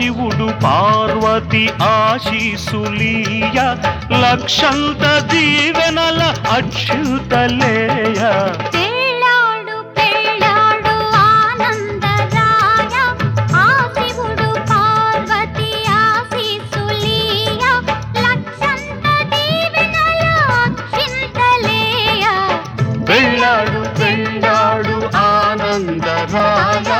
శివుడు పార్వతి ఆశీసులీయ లక్షంత దీవెనల అక్షుతలేయ పెళ్ళాడు పెళ్ళాడు ఆనందరాయ ఆ శివుడు పార్వతి ఆశీసులీయ లక్షంత దీవెనల అక్షింతలేయ పెళ్ళాడు పెళ్ళాడు ఆనందరాయ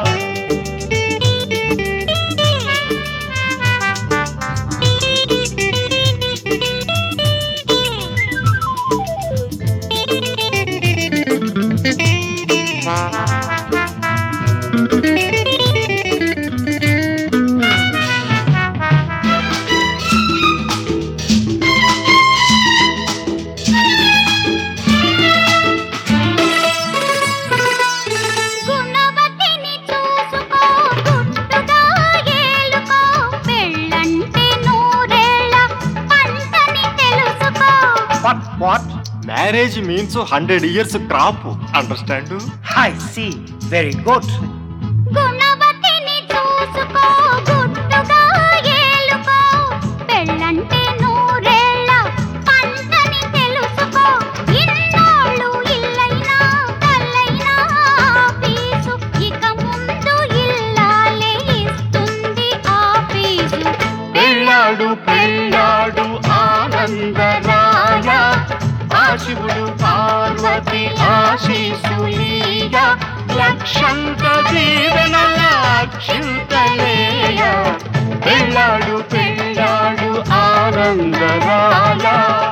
గుణవతిని చూసుకో గుట్టుగా ఏలుకో పెళ్ళంటే నూరేళ్ళ పంటని తెలుసుకో what what marriage means hundred years crop understand I see. Very good. గుణవతిని చూసుకో గుట్టుగా ఏలుకో పెళ్ళంటే నూరేళ్ళ పంటని తెలుసుకో ఇన్నాళ్ళు ఇల్లైనా కల్లైనా ఆఫీసు ఇక ముందు ఇల్లాలే ఇస్తుంది ఆఫీసు పెళ్ళాడు పెళ్ళాడు ఆనందరాయ ఆ శివుడు పార్వతి ఆశీసులీయ లక్షంత దీవెనల అక్షింతలేయ పెళ్ళాడు పెళ్ళాడు ఆనందరాయ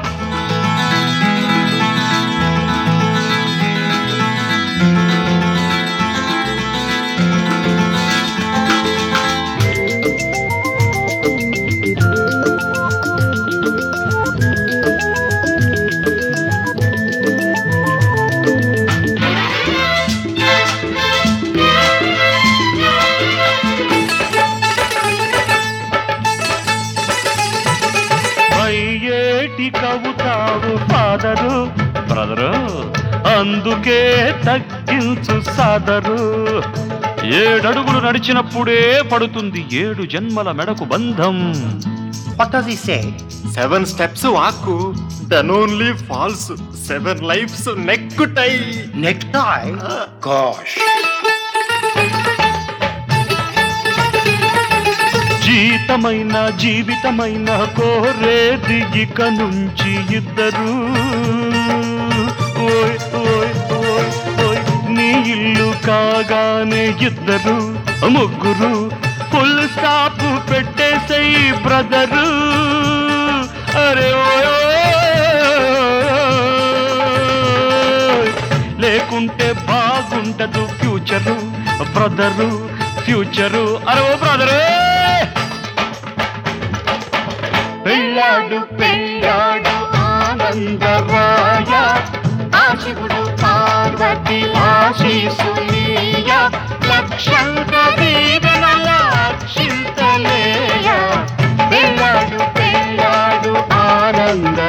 అయ్యేటి కవుతావు ఫాదరు బ్రదరు అందుకే తగ్గించు సాదరు ఏడడుగులు నడిచినప్పుడే పడుతుంది ఏడు జన్మల మెడకు బంధం What does he say? Seven steps walk then only falls seven lifes neck tie Necktie? Gosh. జీతమైన జీవితమైన కోరేది ఇక నుంచి ఇద్దరు ఓయ్ ఓయ్ ఓయ్ ఓయ్ నీ ఇల్లు కాగానే ఇద్దరు ముగ్గురు ఫుల్ స్టాప్ పెట్టేసేయి బ్రదరు అరే ఓయ్ ఓయ్. లేకుంటే బాగుంటదు ఫ్యూచరు బ్రదరు ఫ్యూచరు అరే ఓ బ్రదరు పెళ్ళాడు పెళ్ళాడు ఆనందరాయ ఆ శివుడు పార్వతి ఆశీసులీయ లక్షంత దీవెనల అక్షింతలేయ పెళ్ళాడు పెళ్ళాడు ఆనంద